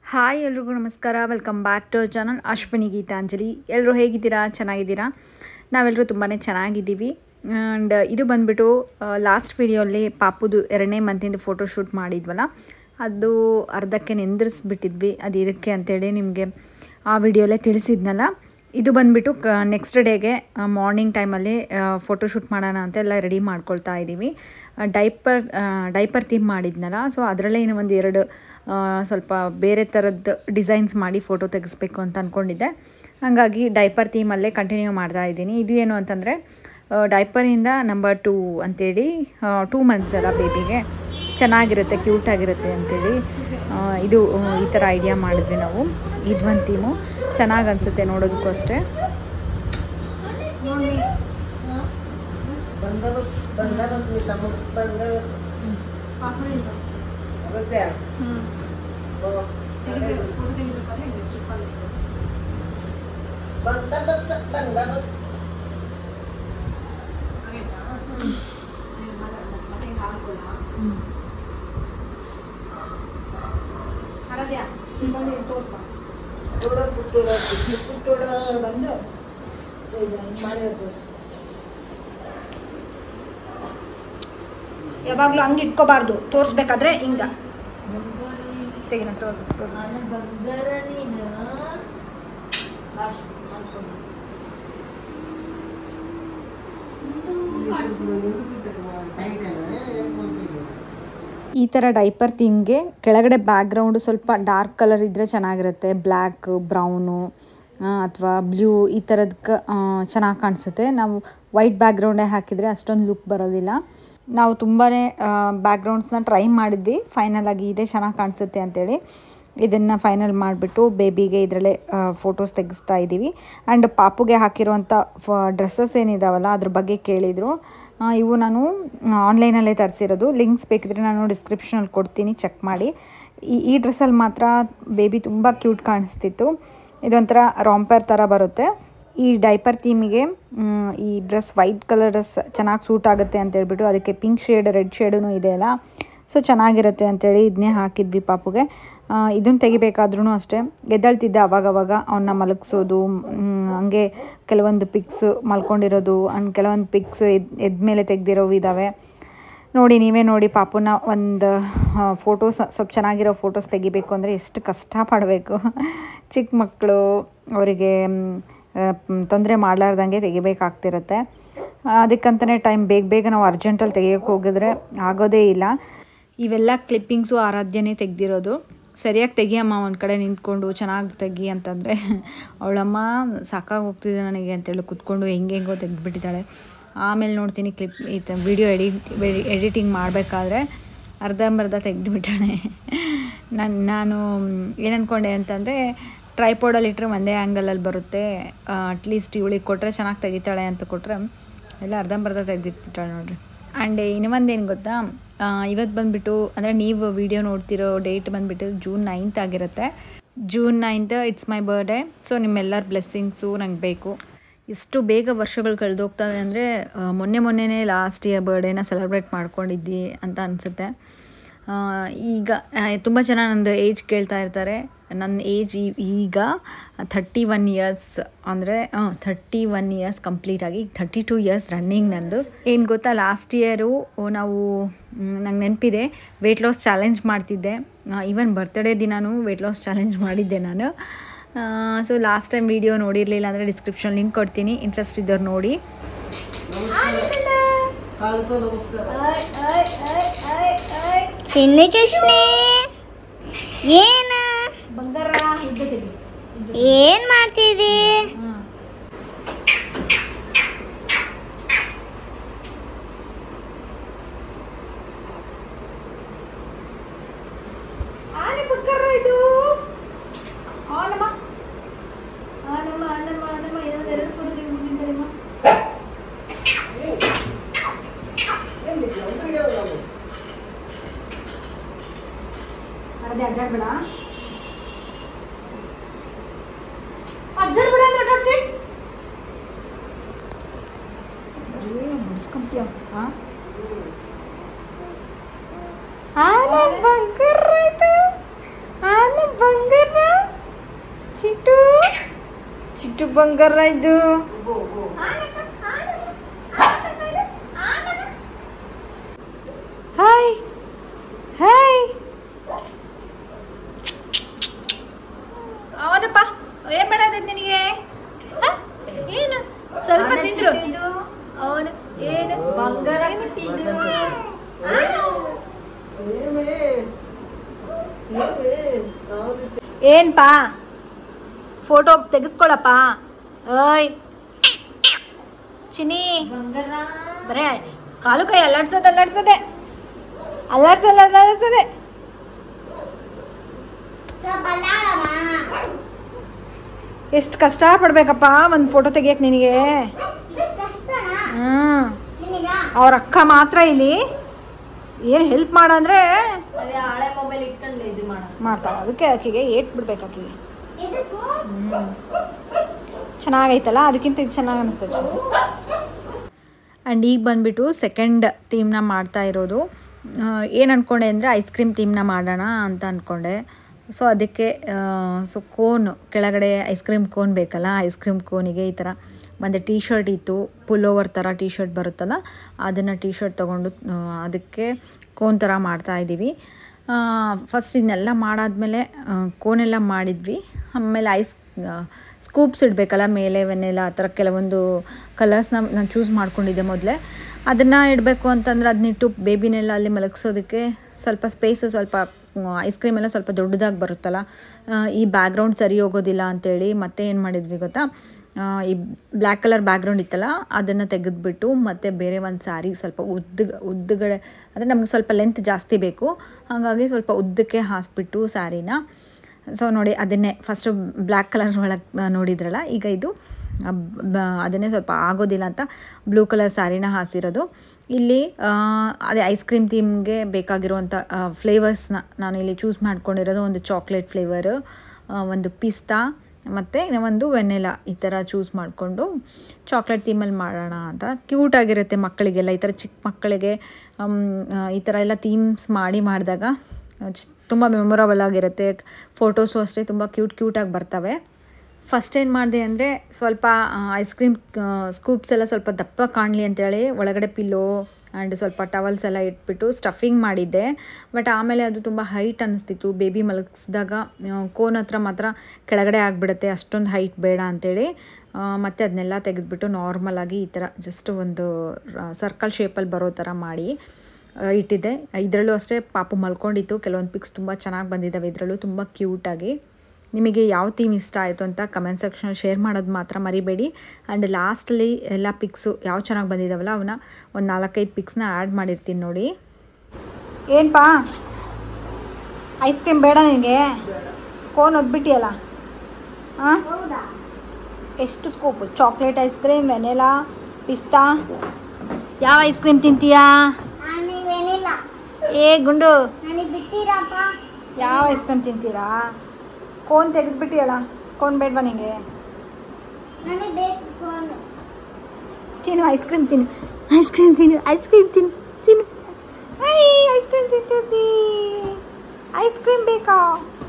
Hi ಎಲ್ರಿಗೂ ನಮಸ್ಕಾರ welcome back to channel Ashwini Geetanjali ಎಲ್ಲರೂ ಹೇಗಿದ್ದೀರಾ ಚೆನ್ನಾಗಿದ್ದೀರಾ ನಾವೆಲ್ಲರೂ ತುಂಬಾ ಚೆನ್ನಾಗಿದ್ದೀವಿ ಆ್ಯಂಡ್ ಇದು ಬಂದುಬಿಟ್ಟು ಲಾಸ್ಟ್ ವಿಡಿಯೋಲ್ಲಿ ಪಾಪುದು ಎರಡನೇ ಮಂತಿಂದು ಫೋಟೋ ಶೂಟ್ ಮಾಡಿದ್ವಲ್ಲ ಅದು ಅರ್ಧಕ್ಕೆ ನಿಂದ್ರಿಸ್ಬಿಟ್ಟಿದ್ವಿ ಅದು ಇದಕ್ಕೆ ಅಂತೇಳಿ ನಿಮಗೆ ಆ ವಿಡಿಯೋಲ್ಲೇ ತಿಳಿಸಿದ್ನಲ್ಲ ಇದು ಬಂದುಬಿಟ್ಟು ಕ ನೆಕ್ಸ್ಟ್ ಡೇಗೆ ಮಾರ್ನಿಂಗ್ ಟೈಮಲ್ಲಿ ಫೋಟೋ ಶೂಟ್ ಮಾಡೋಣ ಅಂತ ಎಲ್ಲ ರೆಡಿ ಮಾಡ್ಕೊಳ್ತಾ ಇದ್ದೀವಿ ಡೈಪರ್ ಡೈಪರ್ ಥೀಮ್ ಮಾಡಿದ್ನಲ್ಲ ಸೊ ಅದರಲ್ಲೇ ಇನ್ನು ಒಂದು ಎರಡು ಆ, ಸ್ವಲ್ಪ ಬೇರೆ ಥರದ್ದು ಡಿಸೈನ್ಸ್ ಮಾಡಿ ಫೋಟೋ ತೆಗೆಸ್ಬೇಕು ಅಂತ ಅಂದ್ಕೊಂಡಿದ್ದೆ ಹಾಗಾಗಿ ಡೈಪರ್ ಥೀಮಲ್ಲೇ ಕಂಟಿನ್ಯೂ ಮಾಡ್ತಾ ಇದ್ದೀನಿ ಇದು ಏನು ಅಂತಂದರೆ ಡೈಪರಿಂದ ನಂಬರ್ ಟೂ ಅಂತೇಳಿ ಟೂ ಮಂತ್ಸ್ ಅಲ್ಲ ಬೇಬಿಗೆ ಚೆನ್ನಾಗಿರುತ್ತೆ ಕ್ಯೂಟಾಗಿರುತ್ತೆ ಅಂತೇಳಿ ಆ, ಇದು ಆ, ಈ ಥರ ಐಡಿಯಾ ಮಾಡಿದ್ವಿ ನಾವು ಇದೊಂದು ಥೀಮು ಚೆನ್ನಾಗಿ ಅನಿಸುತ್ತೆ ನೋಡೋದಕ್ಕೂ ಅಷ್ಟೇ ಬಂದೋಬಸ್ ಬಂದೋಬಸ್ ಮಿತ ಬಂದೋಬಸ್ ಗೊತ್ತಾ ಬಂದೋಬಸ್ ಬಂದೋಬಸ್ ಪುಟ್ಟೋಡ ಪುಟ್ಟೋಡ ಪುಟ್ಟು ಪುಟ್ಟೋಡ ಯಾವಾಗಲೂ ಹಂಗೆ ಇಟ್ಕೋಬಾರ್ದು ತೋರಿಸ್ಬೇಕಾದ್ರೆ ಹಿಂಗ ತೆಗಿನ ತೋರ್ಸು ಈ ಥರ ಡೈಪರ್ ಥೀಮ್ಗೆ ಕೆಳಗಡೆ ಬ್ಯಾಕ್ಗ್ರೌಂಡು ಸ್ವಲ್ಪ ಡಾರ್ಕ್ ಕಲರ್ ಇದ್ದರೆ ಚೆನ್ನಾಗಿರುತ್ತೆ ಬ್ಲ್ಯಾಕ್ ಬ್ರೌನು ಅಥವಾ ಬ್ಲೂ ಈ ಥರದಕ್ಕೆ ಚೆನ್ನಾಗಿ ಕಾಣಿಸುತ್ತೆ ನಾವು ವೈಟ್ ಬ್ಯಾಕ್ಗ್ರೌಂಡೇ ಹಾಕಿದರೆ ಅಷ್ಟೊಂದು ಲುಕ್ ಬರೋದಿಲ್ಲ ನಾವು ತುಂಬಾ ಬ್ಯಾಕ್ಗ್ರೌಂಡ್ಸ್ನ ಟ್ರೈ ಮಾಡಿದ್ವಿ ಫೈನಲ್ ಆಗಿ ಇದೇ ಚೆನ್ನಾಗಿ ಕಾಣಿಸುತ್ತೆ ಅಂತೇಳಿ ಇದನ್ನು ಫೈನಲ್ ಮಾಡಿಬಿಟ್ಟು ಬೇಬಿಗೆ ಇದರಲ್ಲೇ ಫೋಟೋಸ್ ತೆಗೆಸ್ತಾ ಇದ್ದೀವಿ ಆ್ಯಂಡ್ ಪಾಪುಗೆ ಹಾಕಿರುವಂಥ ಫ ಡ್ರೆಸ್ಸಸ್ ಏನಿದಾವಲ್ಲ ಅದ್ರ ಬಗ್ಗೆ ಕೇಳಿದರು ಆ, ಇವು ನಾನು ಆನ್ಲೈನಲ್ಲೇ ತರಿಸಿರೋದು ಲಿಂಕ್ಸ್ ಬೇಕಿದ್ರೆ ನಾನು ಡಿಸ್ಕ್ರಿಪ್ಷನಲ್ಲಿ ಕೊಡ್ತೀನಿ ಚೆಕ್ ಮಾಡಿ ಈ ಈ ಡ್ರೆಸ್ಸಲ್ಲಿ ಮಾತ್ರ ಬೇಬಿ ತುಂಬ ಕ್ಯೂಟ್ ಕಾಣಿಸ್ತಿತ್ತು ಇದೊಂಥರ ರಾಂಪರ್ ಥರ ಬರುತ್ತೆ ಈ ಡೈಪರ್ ಥೀಮಿಗೆ ಮ್, ಈ ಡ್ರೆಸ್ ವೈಟ್ ಕಲರ್ ಡ್ರೆಸ್ ಚೆನ್ನಾಗಿ ಸೂಟ್ ಆಗುತ್ತೆ ಅಂತ ಹೇಳ್ಬಿಟ್ಟು ಅದಕ್ಕೆ ಪಿಂಕ್ ಶೇಡ್ ರೆಡ್ ಶೇಡೂ ಇದೆ ಅಲ್ಲ ಸೊ ಚೆನ್ನಾಗಿರುತ್ತೆ ಅಂತೇಳಿ ಇದನ್ನೇ ಹಾಕಿದ್ವಿ ಪಾಪುಗೆ ಇದನ್ನು ತೆಗಿಬೇಕಾದ್ರೂ ಅಷ್ಟೇ ಎದ್ದೇಳ್ತಿದ್ದೆ ಅವಾಗವಾಗ ಅವನ್ನ ಮಲಗಿಸೋದು ಹಂಗೆ ಕೆಲವೊಂದು ಪಿಕ್ಸ್ ಮಲ್ಕೊಂಡಿರೋದು ಅಂಡ್ ಕೆಲವೊಂದು ಪಿಕ್ಸ್ ಎದ್ ಎದ್ಮೇಲೆ ತೆಗ್ದಿರೋವು ಇದ್ದಾವೆ ನೋಡಿ ನೀವೇ ನೋಡಿ ಪಾಪುನ ಒಂದು ಫೋಟೋಸ್ ಸ್ವಲ್ಪ ಚೆನ್ನಾಗಿರೋ ಫೋಟೋಸ್ ತೆಗಿಬೇಕು ಅಂದರೆ ಎಷ್ಟು ಕಷ್ಟ ಪಡಬೇಕು ಚಿಕ್ಕ ಮಕ್ಕಳು ಅವರಿಗೆ ತೊಂದರೆ ಮಾಡಲಾರ್ದಂಗೆ ತೆಗಿಬೇಕಾಗ್ತಿರುತ್ತೆ ಅದಕ್ಕಂತಲೇ ಟೈಮ್ ಬೇಗ ಬೇಗ ನಾವು ಅರ್ಜೆಂಟಲ್ಲಿ ತೆಗಿಯೋಕ್ಕೆ ಹೋಗಿದ್ರೆ ಆಗೋದೇ ಇಲ್ಲ ಇವೆಲ್ಲ ಕ್ಲಿಪ್ಪಿಂಗ್ಸು ಆರಾಧ್ಯನೇ ತೆಗ್ದಿರೋದು ಸರಿಯಾಗಿ ತೆಗಿಯಮ್ಮ ಒಂದು ಕಡೆ ನಿಂತ್ಕೊಂಡು ಚೆನ್ನಾಗಿ ತೆಗಿ ಅಂತಂದರೆ ಅವಳಮ್ಮ ಸಾಕಾಗಿ ಹೋಗ್ತಿದೆ ನನಗೆ ಅಂತೇಳಿ ಕುತ್ಕೊಂಡು ಹೆಂಗೆ ಹೆಂಗೋ ತೆಗೆದ್ಬಿಟ್ಟಿದ್ದಾಳೆ ಆಮೇಲೆ ನೋಡ್ತೀನಿ ಕ್ಲಿಪ್ ಈ ತ ವಿಡಿಯೋ ಎಡಿಟ್ ಎಡಿಟಿಂಗ್ ಮಾಡಬೇಕಾದ್ರೆ ಅರ್ಧಂಬರ್ಧ ತೆಗೆದುಬಿಟ್ಟಾಳೆ ನಾನು ನಾನು ಏನು ಅಂದ್ಕೊಂಡೆ ಅಂತಂದರೆ ಟ್ರೈಪೋಡಲ್ಲಿ ಇಟ್ಟರೆ ಒಂದೇ ಆ್ಯಂಗಲಲ್ಲಿ ಬರುತ್ತೆ ಅಟ್ಲೀಸ್ಟ್ ಇವಳಿಗೆ ಕೊಟ್ಟರೆ ಚೆನ್ನಾಗಿ ತೆಗಿತಾಳೆ ಅಂತ ಕೊಟ್ಟರೆ ಎಲ್ಲ ಅರ್ಧಂಬರ್ಧ ತೆಗೆದಿಟ್ಬಿಟ್ಟಾಳೆ ನೋಡ್ರಿ ಆ್ಯಂಡ್ ಇನ್ನೊಂದು ಏನು ಗೊತ್ತಾ ಇವತ್ತು ಬಂದುಬಿಟ್ಟು ಅಂದರೆ ನೀವು ವಿಡಿಯೋ ನೋಡ್ತಿರೋ ಡೇಟ್ ಬಂದುಬಿಟ್ಟು ಜೂನ್ ನೈನ್ತ್ ಆಗಿರುತ್ತೆ June ninth it's my birthday so ನಿಮ್ಮೆಲ್ಲರ ಬ್ಲೆಸ್ಸಿಂಗ್ಸು ನಂಗೆ ಬೇಕು ಎಷ್ಟು ಬೇಗ ವರ್ಷಗಳು ಕಳೆದೋಗ್ತವೆ ಅಂದರೆ ಮೊನ್ನೆ ಮೊನ್ನೆನೇ ಲಾಸ್ಟ್ ಇಯರ್ ಬರ್ಡೇನ ಸೆಲೆಬ್ರೇಟ್ ಮಾಡ್ಕೊಂಡಿದ್ದಿ ಅಂತ ಅನಿಸುತ್ತೆ ಈಗ ತುಂಬ ಜನ ನಂದು ಏಜ್ ಕೇಳ್ತಾ ಇರ್ತಾರೆ ನನ್ನ ಏಜ್ ಈಗ ಥರ್ಟಿ ಒನ್ ಇಯರ್ಸ್ ಅಂದರೆ ಥರ್ಟಿ ಒನ್ ಇಯರ್ಸ್ ಕಂಪ್ಲೀಟ್ ಆಗಿ ಥರ್ಟಿ ಟೂ ಇಯರ್ಸ್ ರನ್ನಿಂಗ್ ನಂದು ಏನು ಗೊತ್ತಾ ಲಾಸ್ಟ್ ಇಯರು ನಾವು ನಂಗೆ ನೆನಪಿದೆ ವೆಯ್ಟ್ ಲಾಸ್ ಚಾಲೆಂಜ್ ಮಾಡ್ತಿದ್ದೆ ಈವನ್ ಬರ್ತ್ಡೇ ದಿನಾನೂ ವೆಯ್ಟ್ ಲಾಸ್ ಚಾಲೆಂಜ್ ಮಾಡಿದ್ದೆ ನಾನು ಸೊ ಲಾಸ್ಟ್ ಟೈಮ್ ವಿಡಿಯೋ ನೋಡಿರಲಿಲ್ಲ ಅಂದರೆ ಡಿಸ್ಕ್ರಿಪ್ಷನ್ ಲಿಂಕ್ ಕೊಡ್ತೀನಿ ಇಂಟ್ರೆಸ್ಟ್ ಇದ್ದವ್ರು ನೋಡಿ ಕಾಲ್ಕೋ ನಮಸ್ಕಾರ ಚಿನ್ನ ಕೃಷ್ಣೆ ಏನ ಬಂಗಾರ ಇದ್ದು ತೆಗಿ ಏನ್ ಮಾಡ್ತಿದಿ ಆನೆ ಬಂಗಾರ ಇದು ಆನಮ್ಮ ಆನಮ್ಮ ಆನಮ್ಮ ಆನಮ್ಮ ಇನ್ನೊಂದು ಎರಡು ಫೋಟೋ ತೆಗೆದುಕೊಂಡಿದ್ದಾರಮ್ಮ ಏನ್ ಬಿಟ್ಲ ಒಂದು ವಿಡಿಯೋ ನಾವು ಅರ್ಧೆ ಅಡ್ಡಾಡ್ಬೇಡ ಅಡ್ಡಾಡ್ಬೇಡ ಅಂತ ಅಡ್ಡಾಡ್ತಿ ಮುಗಿಸ್ಕೊಂತೀಯ ಹಾಂ ಆನೆ ಬಂಗಾರ ಇದು ಆನೆ ಬಂಗಾರ ಚಿಟ್ಟು ಬಂಗಾರ ಇದು ಹಾಯ್ ಹಾಯ್ ಅವನಪ್ಪ ಏನ್ ಮಾಡೋದು ನಿನಗೆ ಹ? ಏನು ಸ್ವಲ್ಪ ತಿಂದ್ರು ಅವನು ಏನು ಬಂಗಾರ ಏನೇ ಏನೇ ನಾವು ಏನ್ಪಾ ಫೋಟೋ ತೆಗೆಸ್ಕೊಳಪ್ಪ ಓಯ್ ಚಿನಿ ಬರೇ ಕಾಲು ಕೈ ಅಲ್ಲಾಡ್ಸೋದು ಅಲ್ಲಾಡ್ಸೋದೆ ಅಲ್ಲಾಡ್ಸೋದು ಅಲ್ಲಾಡ್ಸೋದೆ ಎಷ್ಟು ಕಷ್ಟ ಪಡ್ಬೇಕಪ್ಪ ಒಂದು ಫೋಟೋ ತೆಗಿಯಕ್ ನಿನಗೆ ಹ್ಮ್ ಅವ್ರ ಅಕ್ಕ ಮಾತ್ರ ಇಲ್ಲಿ ಏನು ಹೆಲ್ಪ್ ಮಾಡಂದ್ರೆ ಹಳೆ ಮೊಬೈಲ್ ಇಟ್ಕೊಂಡು ಇದು ಮಾಡ ಮಾಡ್ತಾಳ ಅದಕ್ಕೆ ಆಕೆಗೆ ಏಟ್ ಬಿಡ್ಬೇಕು ಆಕೆಗೆ ಹ್ಮ್. ಚೆನ್ನಾಗೈತಲ್ಲ ಅದಕ್ಕಿಂತ ಇದು ಚೆನ್ನಾಗಿ ಅನಿಸ್ತದೆ ಆ್ಯಂಡ್ ಈಗ ಬಂದುಬಿಟ್ಟು ಸೆಕೆಂಡ್ ಥೀಮ್ನ ಮಾಡ್ತಾ ಇರೋದು ಏನು ಅಂದ್ಕೊಂಡೆ ಅಂದರೆ ಐಸ್ ಕ್ರೀಮ್ ಥೀಮ್ನ ಮಾಡೋಣ ಅಂತ ಅಂದ್ಕೊಂಡೆ ಸೊ ಅದಕ್ಕೆ ಸೊ ಕೋನ್ ಕೆಳಗಡೆ ಐಸ್ ಕ್ರೀಮ್ ಕೋನ್ ಬೇಕಲ್ಲ ಐಸ್ ಕ್ರೀಮ್ ಕೋನಿಗೆ ಈ ಥರ ಒಂದು ಟೀ ಶರ್ಟ್ ಇತ್ತು ಪುಲ್ ಓವರ್ ಥರ ಟೀ ಶರ್ಟ್ ಬರುತ್ತಲ್ಲ ಅದನ್ನು ಟೀ ಶರ್ಟ್ ತೊಗೊಂಡು ಆ, ಅದಕ್ಕೆ ಕೋನ್ ಥರ ಮಾಡ್ತಾ ಇದ್ದೀವಿ ಫಸ್ಟ್ ಇದನ್ನೆಲ್ಲ ಮಾಡಾದ್ಮೇಲೆ ಆ, ಕೋನೆಲ್ಲ ಮಾಡಿದ್ವಿ ಆಮೇಲೆ ಐಸ್ ಸ್ಕೂಪ್ಸ್ ಇಡಬೇಕಲ್ಲ ಮೇಲೆ ವೆನ್ನೆಲ್ಲ ಆ ಥರ ಕೆಲವೊಂದು ಕಲರ್ಸ್ನ ನಾನು ಚೂಸ್ ಮಾಡ್ಕೊಂಡಿದ್ದೆ ಮೊದಲೇ ಅದನ್ನು ಇಡಬೇಕು ಅಂತಂದ್ರೆ ಅದನ್ನಿಟ್ಟು ಬೇಬಿನೆಲ್ಲ ಅಲ್ಲಿ ಮಲಗಿಸೋದಕ್ಕೆ ಸ್ವಲ್ಪ ಸ್ಪೇಸು ಸ್ವಲ್ಪ ಐಸ್ ಕ್ರೀಮ್ ಎಲ್ಲ ಸ್ವಲ್ಪ ದೊಡ್ಡದಾಗಿ ಬರುತ್ತಲ್ಲ ಆ, ಈ ಬ್ಯಾಕ್ಗ್ರೌಂಡ್ ಸರಿ ಹೋಗೋದಿಲ್ಲ ಅಂತೇಳಿ ಮತ್ತೆ ಏನು ಮಾಡಿದ್ವಿ ಗೊತ್ತಾ ಆ, ಈ ಬ್ಲ್ಯಾಕ್ ಕಲರ್ ಬ್ಯಾಕ್ಗ್ರೌಂಡ್ ಇತ್ತಲ್ಲ ಅದನ್ನು ತೆಗೆದುಬಿಟ್ಟು ಮತ್ತು ಬೇರೆ ಒಂದು ಸ್ಯಾರಿ ಸ್ವಲ್ಪ ಉದ್ದ ಉದ್ದಗಡೆ ಅಂದರೆ ನಮ್ಗೆ ಸ್ವಲ್ಪ ಲೆಂತ್ ಜಾಸ್ತಿ ಬೇಕು ಹಾಗಾಗಿ ಸ್ವಲ್ಪ ಉದ್ದಕ್ಕೆ ಹಾಸ್ಬಿಟ್ಟು ಸ್ಯಾರಿನ ಸೊ ನೋಡಿ ಅದನ್ನೇ ಫಸ್ಟು ಬ್ಲ್ಯಾಕ್ ಕಲರ್ ಒಳಗೆ ನೋಡಿದ್ರಲ್ಲ ಈಗ ಇದು ಆ, ಬ- ಅದನ್ನೇ ಸ್ವಲ್ಪ ಆಗೋದಿಲ್ಲ ಅಂತ ಬ್ಲೂ ಕಲರ್ ಸ್ಯಾರಿನ ಹಾಸಿರೋದು ಇಲ್ಲಿ ಆ, ಅದೇ ಐಸ್ ಕ್ರೀಮ್ ಥೀಮ್ಗೆ ಬೇಕಾಗಿರುವಂಥ ಫ್ಲೇವರ್ಸ್ನ ನಾನು ಇಲ್ಲಿ ಚೂಸ್ ಮಾಡ್ಕೊಂಡಿರೋದು ಒಂದು ಚಾಕ್ಲೇಟ್ ಫ್ಲೇವರು ಒಂದು ಪಿಸ್ತಾ ಮತ್ತು ಒಂದು ವೆನ್ನೆಲಾ ಈ ಥರ ಚೂಸ್ ಮಾಡಿಕೊಂಡು ಚಾಕ್ಲೇಟ್ ಥೀಮಲ್ಲಿ ಮಾಡೋಣ ಅಂತ ಕ್ಯೂಟಾಗಿರುತ್ತೆ ಮಕ್ಕಳಿಗೆಲ್ಲ ಈ ಥರ ಚಿಕ್ಕ ಮಕ್ಕಳಿಗೆ ಆಮ್, ಆ, ಈ ಥರ ಎಲ್ಲ ಥೀಮ್ಸ್ ಮಾಡಿ ಮಾಡಿದಾಗ ತುಂಬ ಮೆಮೊರಬಲ್ ಆಗಿರುತ್ತೆ ಫೋಟೋಸು ಅಷ್ಟೇ ತುಂಬ ಕ್ಯೂಟ್ ಕ್ಯೂಟಾಗಿ ಬರ್ತವೆ ಫಸ್ಟ್ ಏನು ಮಾಡಿದೆ ಅಂದರೆ ಸ್ವಲ್ಪ ಐಸ್ ಕ್ರೀಮ್ ಸ್ಕೂಪ್ಸ್ ಎಲ್ಲ ಸ್ವಲ್ಪ ದಪ್ಪ ಕಾಣಲಿ ಅಂತೇಳಿ ಒಳಗಡೆ ಪಿಲ್ಲೋ ಆ್ಯಂಡ್ ಸ್ವಲ್ಪ ಟವಲ್ಸ್ ಎಲ್ಲ ಇಟ್ಬಿಟ್ಟು ಸ್ಟಫಿಂಗ್ ಮಾಡಿದ್ದೆ ಬಟ್ ಆಮೇಲೆ ಅದು ತುಂಬ ಹೈಟ್ ಅನ್ನಿಸ್ತಿತ್ತು ಬೇಬಿ ಮಲಗಿಸಿದಾಗ ಕೋನ್ ಹತ್ರ ಮಾತ್ರ ಕೆಳಗಡೆ ಆಗಿಬಿಡುತ್ತೆ ಅಷ್ಟೊಂದು ಹೈಟ್ ಬೇಡ ಅಂತೇಳಿ ಆ, ಮತ್ತೆ ಅದನ್ನೆಲ್ಲ ತೆಗೆದುಬಿಟ್ಟು ನಾರ್ಮಲಾಗಿ ಈ ಥರ ಜಸ್ಟ್ ಒಂದು ಸರ್ಕಲ್ ಶೇಪಲ್ಲಿ ಬರೋ ಥರ ಮಾಡಿ ಆ, ಇಟ್ಟಿದ್ದೆ ಇದರಲ್ಲೂ ಅಷ್ಟೇ ಪಾಪು ಮಲ್ಕೊಂಡಿತ್ತು ಕೆಲವೊಂದು ಪಿಕ್ಸ್ ತುಂಬ ಚೆನ್ನಾಗಿ ಬಂದಿದ್ದಾವೆ ಇದರಲ್ಲೂ ತುಂಬ ಕ್ಯೂಟಾಗಿ ನಿಮಗೆ ಯಾವ ಥೀಮ್ ಇಷ್ಟ ಆಯಿತು ಅಂತ ಕಮೆಂಟ್ ಸೆಕ್ಷನ್ ಶೇರ್ ಮಾಡೋದು ಮಾತ್ರ ಮರಿಬೇಡಿ ಆ್ಯಂಡ್ ಲಾಸ್ಟಲ್ಲಿ ಎಲ್ಲ ಪಿಕ್ಸು ಯಾವ ಚೆನ್ನಾಗಿ ಬಂದಿದ್ದಾವಲ್ಲ ಅವನ್ನ ಒಂದು ನಾಲ್ಕೈದು ಪಿಕ್ಸ್ನ ಆ್ಯಡ್ ಮಾಡಿರ್ತೀನಿ ನೋಡಿ ಏನಪ್ಪಾ ಐಸ್ ಕ್ರೀಮ್ ಬೇಡ ನಿನಗೆ ಕೋನ್ ಒದ್ಬಿಟ್ಟಿಯಲ್ಲ ಹಾಂ ಎಷ್ಟು scoop chocolate ice cream vanilla ಪಿಸ್ತಾ ಯಾವ ಐಸ್ ಕ್ರೀಮ್ ತಿಂತೀಯಾ ಏ ಗುಂಡು ಯಾವ ಐಸ್ ಕ್ರೀಮ್ ತಿಂತೀರಾ ಕೋನ್ ತೆಗೆದ್ಬಿಟ್ಟಿಯಲ್ಲ ಕೋನ್ ಬೇಡವಾ ನಿಂಗೆ ತಿನ್ನು ಐಸ್ ಕ್ರೀಮ್ ತಿನ್ನು ಐಸ್ ಕ್ರೀಮ್ ತಿನ್ನು ಐಸ್ ಕ್ರೀಮ್ ತಿನ್ನು ತಿನ್ನು ಐ ಐಸ್ ಕ್ರೀಮ್ ತಿಂತೀರ್ತಿ ಐಸ್ ಕ್ರೀಮ್ ಬೇಕಾ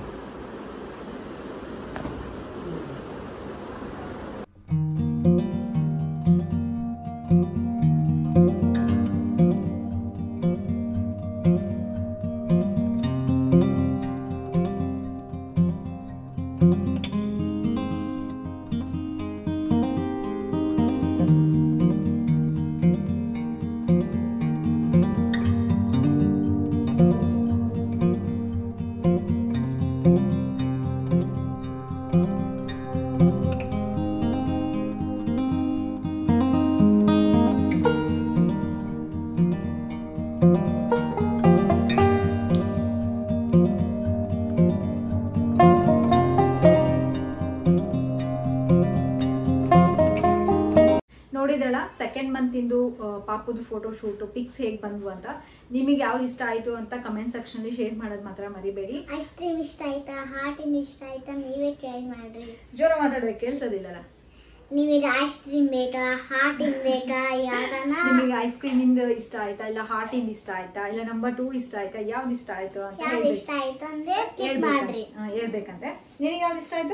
ನೋಡಿದ್ರಲ್ಲ ಸೆಕೆಂಡ್ ಮಂತಿಂದು ಪಾಪುದು ಫೋಟೋ ಶೂಟು ಪಿಕ್ಸ್ ಹೇಗೆ ಬಂದ್ವು ಅಂತ ನಿಮಗೆ ಯಾವ್ದು ಇಷ್ಟ ಆಯಿತು ಅಂತ ಕಮೆಂಟ್ ಸೆಕ್ಷನಲ್ಲಿ ಶೇರ್ ಮಾಡೋದು ಮಾತ್ರ ಮರಿಬೇಡಿ ಐಸ್ ಕ್ರೀಮ್ ಇಷ್ಟ ಆಯ್ತಾ ಹಾಟಿಂದ ಇಷ್ಟ ಆಯ್ತಾ ನೀವೇ ಟ್ರೈ ಮಾಡ್ರಿ ಜೋರ ಮಾತಾಡಿದ್ರೆ ಕೇಳಿಸೋದಿಲ್ಲಲ್ಲ ನಿಮಗೆ ಐಸ್ ಕ್ರೀಮ್ ಬೇಕಾ ಹಾಟಿಂದ ಬೇಕಾ ಯಾರನ್ನ ನಿಮಗೆ ಐಸ್ ಕ್ರೀಮ್ ಇಂದ ಇಷ್ಟ ಆಯ್ತಾ ಇಲ್ಲ ಹಾರ್ಟ್ ಇಂದ ಇಷ್ಟ ಆಯ್ತಾ ಇಲ್ಲ ನಂಬರ್ ಟೂ ಇಷ್ಟ ಆಯ್ತಾ ಯಾವ್ದು ಇಷ್ಟ ಆಯ್ತು ಅಂತ ಯಾವ್ದು ಹೇಳ್ಬೇಕು. ಇಷ್ಟ ಆಯ್ತು ಅಂದ್ರೆ ಕ್ಲಿಕ್ ಹೇಳ್ಬೇಕಂತೆ. ಮಾಡ್ರಿ ಹಾ, ಹೇಳ್ಬೇಕಂತೆ ನಿನಗೆ ಯಾವ್ದು ಇಷ್ಟ ಆಯ್ತು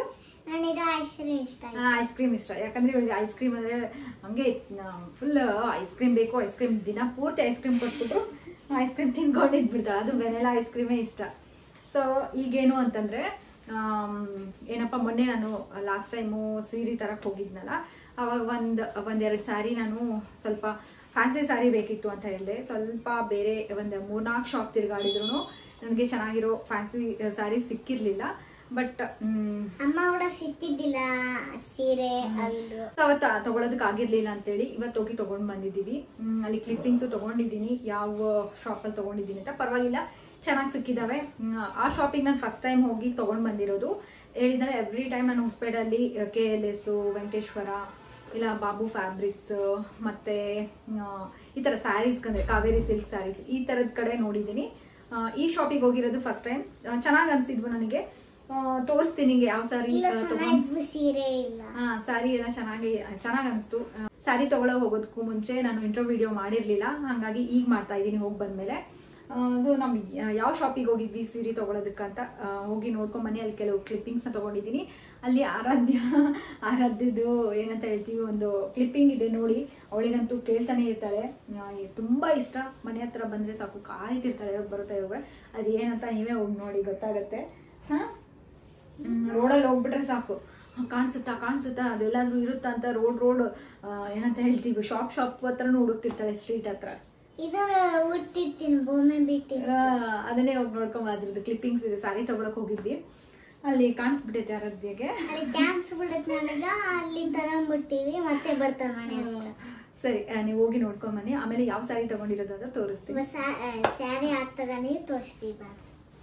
ನನಗೆ ಐಸ್ ಕ್ರೀಮ್ ಇಷ್ಟ ಆಯ್ತು ಐಸ್ ಕ್ರೀಮ್ ಇಷ್ಟ ಯಾಕಂದ್ರೆ ಇವಳಿಗೆ ಐಸ್ ಕ್ರೀಮ್ ಅಂದ್ರೆ ಹಂಗೆ ಫುಲ್ ಐಸ್ ಕ್ರೀಮ್ ಬೇಕು ಐಸ್ ಕ್ರೀಮ್ ದಿನ ಪೂರ್ತಿ ಐಸ್ ಕ್ರೀಮ್ ಕೊಟ್ಬಿಟ್ರು ಐಸ್ ಕ್ರೀಮ್ ತಿನ್ಕೊಂಡು ಇದ್ಬಿಡ್ತಾಳೆ ಅದು ವೆನೆಲಾ ಐಸ್ ಕ್ರೀಮೇ ಇಷ್ಟ ಸೊ ಈಗೇನು ಅಂತಂದ್ರೆ ಆಮ್, ಏನಪ್ಪ ಮೊನ್ನೆ ನಾನು ಲಾಸ್ಟ್ ಟೈಮು ಸೀರೆ ತರಕ್ ಹೋಗಿದ್ನಲ್ಲ ಅವಾಗ ಒಂದು ಒಂದೆರಡು ಸ್ಯಾರಿ ನಾನು ಸ್ವಲ್ಪ ಫ್ಯಾನ್ಸಿ ಸ್ಯಾರಿ ಬೇಕಿತ್ತು ಅಂತ ಹೇಳಿದೆ ಸ್ವಲ್ಪ ಬೇರೆ ಒಂದು ಮೂರ್ನಾಲ್ಕು ಶಾಪ್ ತಿರುಗಾಡಿದ್ರು ನನಗೆ ಚೆನ್ನಾಗಿರೋ ಫ್ಯಾನ್ಸಿ ಸ್ಯಾರಿ ಸಿಕ್ಕಿರ್ಲಿಲ್ಲ ಬಟ್ ಅಮ್ಮ ಕೂಡ ಸಿಕ್ತಿದ್ದಿಲ್ಲ ಸೀರೆ ಅಲ್ಲು ಅವತ್ತ ತಗೊಳೋದಕ್ಕೆ ಆಗಿರ್ಲಿಲ್ಲ ಅಂತೇಳಿ ಇವತ್ತು ಹೋಗಿ ತಗೊಂಡ್ ಬಂದಿದ್ದೀವಿ ಹ್ಮ್, ಅಲ್ಲಿ ಕ್ಲಿಪ್ಪಿಂಗ್ಸ್ ತಗೊಂಡಿದ್ದೀನಿ ಯಾವ ಶಾಪಲ್ಲಿ ತಗೊಂಡಿದ್ದೀನಿ ಅಂತ ಪರವಾಗಿಲ್ಲ ಚೆನ್ನಾಗಿ ಸಿಕ್ಕಿದಾವೆ ಹ್ಮ್, ಆ ಶಾಪಿಗೆ ನಾನು ಫಸ್ಟ್ ಟೈಮ್ ಹೋಗಿ ತಗೊಂಡ್ ಬಂದಿರೋದು ಹೇಳಿದ್ರೆ ಎವ್ರಿ ಟೈಮ್ ನಾನು ಹೊಸಪೇಟಲ್ಲಿ ಕೆ ಎಲ್ ಎಸ್ ವೆಂಕಟೇಶ್ವರ ಇಲ್ಲ ಬಾಬು ಫ್ಯಾಬ್ರಿಕ್ಸ್ ಮತ್ತೆ ಆ, ಈ ತರ ಸ್ಯಾರೀಸ್ ಅಂದ್ರೆ ಕಾವೇರಿ ಸಿಲ್ಕ್ ಸ್ಯಾರೀಸ್ ಈ ತರದ ಕಡೆ ನೋಡಿದ್ದೀನಿ ಆ, ಈ ಶಾಪಿಗೆ ಹೋಗಿರೋದು ಫಸ್ಟ್ ಟೈಮ್ ಚೆನ್ನಾಗಿ ಅನ್ಸಿದ್ವು ನನಗೆ ಆ, ತೋರಿಸ್ತೀನಿ ನಿಂಗೆ ಯಾವ ಸ್ಯಾರಿ ಇಲ್ಲ ಚೆನ್ನಾಗಿದ್ವು ಸೀರೆ ಇಲ್ಲ ಹಾ ಸ್ಯಾರಿ ಎಲ್ಲ ಚೆನ್ನಾಗಿ ಚೆನ್ನಾಗಿ ಅನಿಸ್ತು ಸ್ಯಾರಿ ತಗೊಳ್ಳೋ ಹೋಗೋದಕ್ಕೂ ಮುಂಚೆ ನಾನು ಇಂಟ್ರೋ ವಿಡಿಯೋ ಮಾಡಿರ್ಲಿಲ್ಲ ಹಾಗಾಗಿ ಈಗ ಮಾಡ್ತಾ ಇದ್ದೀನಿ ಹೋಗಿ ಬಂದ್ಮೇಲೆ ಸೊ ನಾವು ಯಾವ ಶಾಪಿಗೆ ಹೋಗಿದ್ವಿ ಸೀರೆ ತಗೊಳ್ಳೋದಕ್ಕಂತ ಆ, ಹೋಗಿ ನೋಡ್ಕೊಂಡ್ ಬನ್ನಿ ಅಲ್ಲಿ ಕೆಲವು ಕ್ಲಿಪ್ಪಿಂಗ್ಸ್ನ ತಗೊಂಡಿದ್ದೀನಿ ಅಲ್ಲಿ ಆರಾಧ್ಯ ಆರಾಧ್ಯದು ಏನಂತ ಹೇಳ್ತೀವಿ ಒಂದು ಕ್ಲಿಪ್ಪಿಂಗ್ ಇದೆ ನೋಡಿ ಅವಳಿಗಂತೂ ಕೇಳ್ತಾನೆ ಇರ್ತಾಳೆ ಆ, ತುಂಬಾ ಇಷ್ಟ ಮನೆ ಹತ್ರ ಬಂದ್ರೆ ಸಾಕು ಕಾಯ್ತಿರ್ತಾಳೆ ಯಾವಾಗ ಬರುತ್ತೆ ಇವಾಗ ಅದು ಏನಂತ ನೀವೇ ಹೋಗಿ ನೋಡಿ ಗೊತ್ತಾಗತ್ತೆ ಹಾ ರೋಡಲ್ಲಿ ಹೋಗ್ಬಿಟ್ರೆ ಸಾಕು ಆ, ಕಾಣಿಸುತ್ತಾ ಕಾಣಿಸುತ್ತಾ ಅದೆಲ್ಲಾದ್ರೂ ಇರುತ್ತಾ ಅಂತ ರೋಡ್ ರೋಡ್ ಏನಂತ ಹೇಳ್ತೀವಿ ಶಾಪ್ ಶಾಪ್ ಹತ್ರನೂ ಹುಡುಕ್ತಿರ್ತಾಳೆ ಸ್ಟ್ರೀಟ್ ಹತ್ರ ಇದು ಉಡ್ತಿರ್ತೀನಿ ಬೊಮ್ಮೆ ಬಿಟ್ಟು ಆ, ಅದನ್ನೇ ಹೋಗಿ ನೋಡ್ಕೊಂಡ್ ಅದ್ರದ್ದು ಕ್ಲಿಪ್ಪಿಂಗ್ಸ್ ಇದೆ ಸಾರಿ ತಗೊಳಕ್ ಹೋಗಿದ್ವಿ ಅಲ್ಲಿ ಕಾಣಿಸ್ಬಿಟ್ಟೈತೆ ಆರಾಧ್ಯಗೆ ಅಲ್ಲಿ ಕ್ಯಾಂಪ್ಸ್ ಬಿಡತ್ ನನಗ ಅಲ್ಲಿ ತಗೊಂಡ್ಬಿಟ್ಟಿವಿ ಮತ್ತೆ ಬರ್ತಾನೆ ಮನೆ ಹತ್ರ ಸರಿ ಆ, ನೀವು ಹೋಗಿ ನೋಡ್ಕೊಂಡ್ ಬನ್ನಿ ಆಮೇಲೆ ಯಾವ ಸಾರಿ ತಗೊಂಡಿರೋದು ಅಂತ ತೋರಿಸ್ತೀನಿ ಸ್ಯಾರಿ ಹಾಕ್ತಾಗ ನೀವು ತೋರಿಸ್ತೀವಿ ಬಾ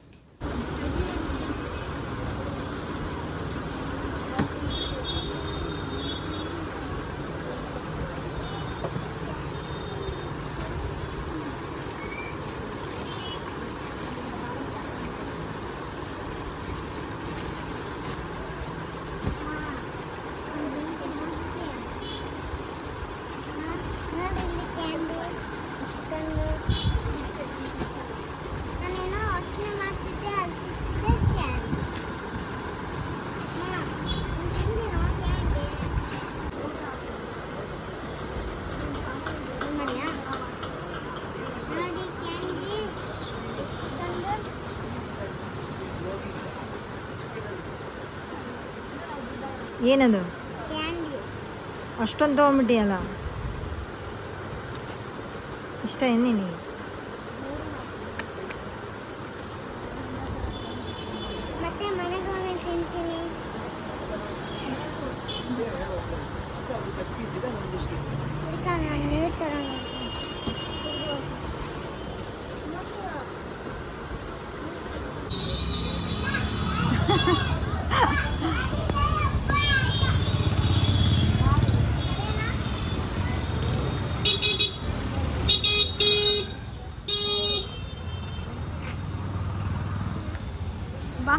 ನಾನೇನೋ ಯೋಚನೆ ಮಾಡ್ತಿದ್ದೆ ಅಲ್ಲಿ ಸಿಕ್ಕಿದೆ ಕ್ಯಾಂಡಿ ತಿಂದಿರೋ ಕ್ಯಾಂಡಿ ಮಾಡಿಯಾ ನೋಡಿ ಕ್ಯಾಂಡಿ ಎಷ್ಟೊಂದು ಏನದು ಕ್ಯಾಂಡಿ ಅಷ್ಟೊಂದು ತೊಗೊಂಬಿಟ್ಟಿಯಲ್ಲ ಇಷ್ಟ ಏನು ನಿನಗೆ ಮತ್ತೆ ಮನೆಗೆ ಹೋಗಿ ತಿಂತೀನಿ ಅದಕ್ಕೆ ನಾನು ನೀರು ತಗೊಂಡು ಬಾ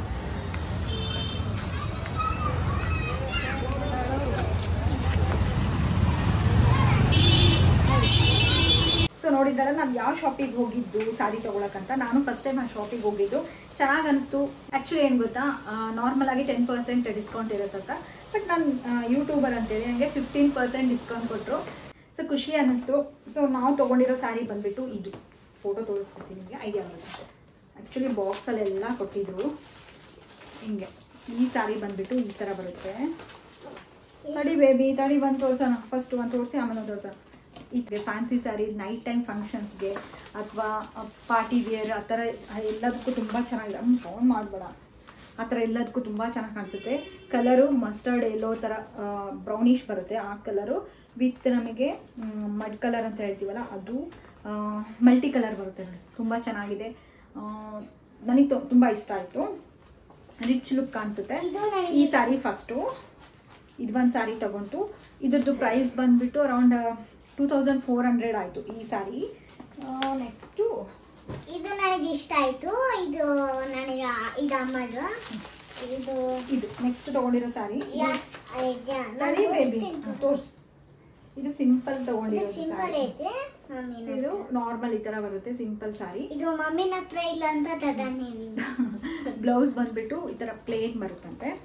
ಸೊ ನೋಡಿದ್ದಲ್ಲ ನಾವು ಯಾವ ಶಾಪಿಗೆ ಹೋಗಿದ್ದು ಸಾರಿ ತಗೊಳಕಂತ ನಾನು ಫಸ್ಟ್ ಟೈಮ್ ಆ ಶಾಪಿಗೆ ಹೋಗಿದ್ದು ಚೆನ್ನಾಗಿ ಅನಿಸ್ತು ಆ್ಯಕ್ಚುಲಿ ಏನು ಗೊತ್ತಾ ನಾರ್ಮಲ್ ಆಗಿ ಟೆನ್ ಪರ್ಸೆಂಟ್ ಡಿಸ್ಕೌಂಟ್ ಇರುತ್ತಂತ ಬಟ್ ನಾನು ಯೂಟ್ಯೂಬರ್ ಅಂತೇಳಿ ನನಗೆ ಫಿಫ್ಟೀನ್ ಪರ್ಸೆಂಟ್ ಡಿಸ್ಕೌಂಟ್ ಕೊಟ್ಟರು ಸೊ ಖುಷಿ ಅನ್ನಿಸ್ತು ಸೊ ನಾವು ತೊಗೊಂಡಿರೋ ಸ್ಯಾರಿ ಬಂದ್ಬಿಟ್ಟು ಇದು ಫೋಟೋ ತೋರಿಸ್ಕೊಡ್ತೀನಿ ನಿಮಗೆ ಐಡಿಯಾ ಬರುತ್ತೆ ಆ್ಯಕ್ಚುಲಿ ಬಾಕ್ಸಲ್ಲೆಲ್ಲ ಕೊಟ್ಟಿದ್ರು ಹಿಂಗೆ ಈ ಸ್ಯಾರಿ ಬಂದ್ಬಿಟ್ಟು ಈ ಥರ ಬರುತ್ತೆ ತಡಿ ಬೇಬಿ ತಡಿ ಒಂದು ತೋರ್ಸೋಣ ಫಸ್ಟ್ ಒಂದು ತೋರಿಸಿ ಆಮೇಲೆ ಒಂದು ತೋರ್ಸೋಣ ಇದಕ್ಕೆ ಫ್ಯಾನ್ಸಿ ಸ್ಯಾರಿ ನೈಟ್ ಟೈಮ್ ಫಂಕ್ಷನ್ಸ್ಗೆ ಅಥವಾ ಪಾರ್ಟಿ ವೇರ್ ಆ ಥರ ಎಲ್ಲದಕ್ಕೂ ತುಂಬ ಚೆನ್ನಾಗಿದೆ ಹ್ಞೂ ಫೋನ್ ಮಾಡಬೇಡ ಆ ಥರ ಎಲ್ಲದಕ್ಕೂ ತುಂಬ ಚೆನ್ನಾಗಿ ಕಾಣಿಸುತ್ತೆ ಕಲರು ಮಸ್ಟರ್ಡ್ ಎಲ್ಲೋ ಥರ ಬ್ರೌನಿಶ್ ಬರುತ್ತೆ ಆ ಕಲರು ವಿತ್ ನಮಗೆ ಮಡ್ ಕಲರ್ ಅಂತ ಹೇಳ್ತೀವಲ್ಲ ಅದು ಮಲ್ಟಿ ಕಲರ್ ಬರುತ್ತೆ ನೋಡಿ ತುಂಬ ಚೆನ್ನಾಗಿದೆ ನನಗೆ ತುಂಬ ಇಷ್ಟ ಆಯಿತು ರಿಚ್ ಲುಕ್ ಕಾಣಿಸುತ್ತೆ ಇದು ನನಗೆ ಈ ಸ್ಯಾರಿ ಫಸ್ಟು ಇದು ಒಂದು ಸ್ಯಾರಿ ತಗೊಂಡು ಇದ್ರದ್ದು ಪ್ರೈಸ್ ಬಂದ್ಬಿಟ್ಟು around two thousand four hundred ಆಯಿತು ಈ ಸ್ಯಾರಿ ನೆಕ್ಸ್ಟು ಇದು ನನಗೆ ಇಷ್ಟ ಆಯ್ತು ಇದು ನನಗೆ ಇದು ಅಮ್ಮದು ಇದು ಇದು ನೆಕ್ಸ್ಟ್ ತಗೊಂಡಿರೋ ಸ್ಯಾರಿ ಯಸ್ ತಡಿ ಬೇಬಿ ತೋರ್ಸು ಇದು ಸಿಂಪಲ್ ತಗೊಂಡಿರೋ ಸಿಂಪಲ್ ಸ್ಯಾರಿ ಐತೆ ಮಮ್ಮಿನ ಇದು ನಾರ್ಮಲ್ ಈ ತರ ಬರುತ್ತೆ ಸಿಂಪಲ್ ಸ್ಯಾರಿ ಇದು ಮಮ್ಮಿನ ಹತ್ರ ಇಲ್ಲ ಅಂತ ತಗೊಂಡೀವಿ ಬ್ಲೌಸ್ ಬಂದ್ಬಿಟ್ಟು ಈ ತರ ಪ್ಲೇನ್ ಬರುತ್ತಂತೆ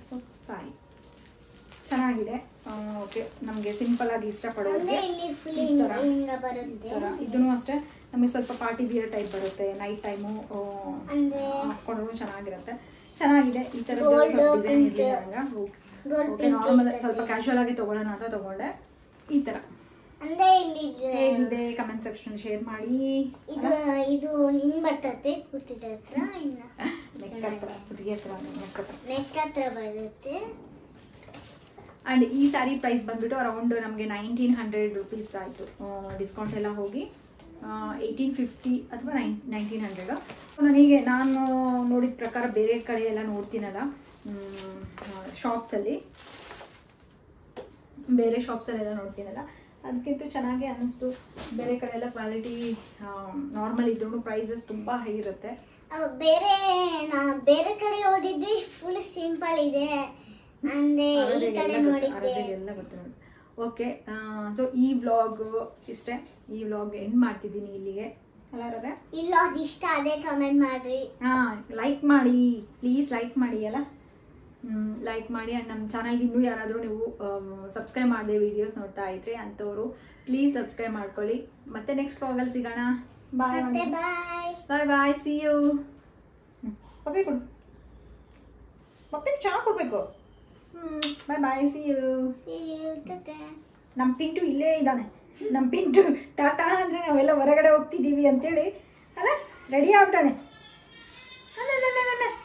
ಸೊ ಸಾರಿ ಚೆನ್ನಾಗಿದೆ ಓಕೆ ನಮಗೆ ಸಿಂಪಲ್ ಆಗಿ ಅಂದ್ರೆ ಇಷ್ಟಪಡೋರಿಗೆ ಇಲ್ಲಿ ಫುಲ್ ಈ ಥರ. ಹಿಂಗ ಈ ಬರುತ್ತೆ ಥರ ಇದನ್ನು ಅಷ್ಟೇ ನಮಗೆ ಸ್ವಲ್ಪ ಪಾರ್ಟಿ ವಿಯರ್ ಟೈಪ್ ಬರುತ್ತೆ ನೈಟ್ ಟೈಮು ಅಂದ್ರೆ ಹಾಕೊಂಡ್ರು ಚೆನ್ನಾಗಿರುತ್ತೆ ಚೆನ್ನಾಗಿದೆ ಈ ಥರ Gold, ಡಿಸೈನ್ pink. ಇರಲಿಲ್ಲ ಗೋಲ್ಡ್ ಓಕೆ ನಾರ್ಮಲ್ ಸ್ವಲ್ಪ ಕ್ಯಾಶುವಲ್ ಆಗಿ ತಗೊಳ್ಳೋಣ ಅಂತ ತಗೊಂಡೆ ಈ ಥರ ಅಂದ್ರೆ ಇಲ್ಲಿ ಇದು- ಹೇಗಿದೆ ಕಮೆಂಟ್ ಸೆಕ್ಷನ್ ಶೇರ್ ಮಾಡಿ ಇದು ಇದು ಹಿಂಗ್ ಬರ್ತದೆ ಕೂತಿದ ಹತ್ರ ಇನ್ನ ನೆಕ್ ಹತ್ರ ಕುತ್ತಿಗೆ ಹತ್ರ ನೆಕ್ ಹತ್ರ ನೆಕ್ ಹತ್ರ ಬರುತ್ತೆ ಆ್ಯಂಡ್ ಈ ಸ್ಯಾರಿ ಪ್ರೈಸ್ ಬಂದ್ಬಿಟ್ಟು ಅರೌಂಡ್ ನಮಗೆ ನೈನ್ಟೀನ್ ಹಂಡ್ರೆಡ್ ರುಪೀಸ್ ಆಯಿತು ಡಿಸ್ಕೌಂಟ್ ಎಲ್ಲ ಹೋಗಿ ಏಯ್ಟೀನ್ ಫಿಫ್ಟಿ ಅಥವಾ ನೈನ್ ನೈನ್ಟೀನ್ ಹಂಡ್ರೆಡು ನನಗೆ ನಾನು ನೋಡಿದ ಪ್ರಕಾರ ಬೇರೆ ಕಡೆ ಎಲ್ಲ ನೋಡ್ತೀನಲ್ಲ ಶಾಪ್ಸಲ್ಲಿ ಬೇರೆ ಶಾಪ್ಸಲ್ಲೆಲ್ಲ ನೋಡ್ತೀನಲ್ಲ ಅದಕ್ಕಿಂತ ಚೆನ್ನಾಗಿ ಅನ್ನಿಸ್ತು ಬೇರೆ ಕಡೆ ಎಲ್ಲ ಕ್ವಾಲಿಟಿ ನಾರ್ಮಲ್ ಇದ್ರೂ ಪ್ರೈಸಸ್ ತುಂಬ ಹೈ ಇರುತ್ತೆ ಅಹ್, ಬೇರೆ ನಾ ಬೇರೆ ಕಡೆ ಓದಿದ್ವಿ ಫುಲ್ ಸಿಂಪಲ್ ಇದೆ ಅಂದ್ರೆ ಈ ಕಡೆ ನೋಡಿದ್ದೆ ಎಲ್ಲ ಗೊತ್ತು ಓಕೆ ಸೊ ಈ ವ್ಲಾಗ್ ಇಷ್ಟೇ ಈ ವ್ಲಾಗ್ ಎಂಡ್ ಮಾಡ್ತಿದ್ದೀನಿ ಇಲ್ಲಿಗೆ ಅಲ್ಲ ರದೆ ಇಲ್ಲ ಅದು ಇಷ್ಟ ಅದೇ ಕಮೆಂಟ್ ಮಾಡ್ರಿ ಹಾಂ ಲೈಕ್ ಮಾಡಿ ಪ್ಲೀಸ್ ಲೈಕ್ ಮಾಡಿ ಅಲ್ಲ ಲೈಕ್ ಮಾಡಿ ಆ್ಯಂಡ್ ನಮ್ಮ ಚಾನಲ್ಗೆ ಇನ್ನೂ ಯಾರಾದರೂ ನೀವು ಸಬ್ಸ್ಕ್ರೈಬ್ ಮಾಡದೆ ವೀಡಿಯೋಸ್ ನೋಡ್ತಾ ಇದ್ರಿ ಅಂಥವ್ರು ಪ್ಲೀಸ್ ಸಬ್ಸ್ಕ್ರೈಬ್ ಮಾಡ್ಕೊಳ್ಳಿ ಮತ್ತೆ ನೆಕ್ಸ್ಟ್ ವ್ಲಾಗಲ್ಲಿ ಸಿಗೋಣ ಬಾಯ್ ಮತ್ತೆ ಬಾಯ್ ಬಾಯ್ ಬಾಯ್ ಸಿ ಯು ಪಪ್ಪಿ ಕೊಡು ಪಪ್ಪಿಗೆ ಚಹಾ ಕೊಡಬೇಕು ಹ್ಞೂ bye bye see you See you. Ta-ta. ನಮ್ಮ ಪಿಂಟು ಇಲ್ಲೇ ಇದ್ದಾನೆ ನಮ್ಮ ಪಿಂಟು ಟಾಟಾ ಅಂದರೆ ನಾವೆಲ್ಲ ಹೊರಗಡೆ ಹೋಗ್ತಿದ್ದೀವಿ ಅಂತೇಳಿ ಅಲ್ಲ ರೆಡಿ ಆಗ್ಬಿಟ್ಟಾನೆ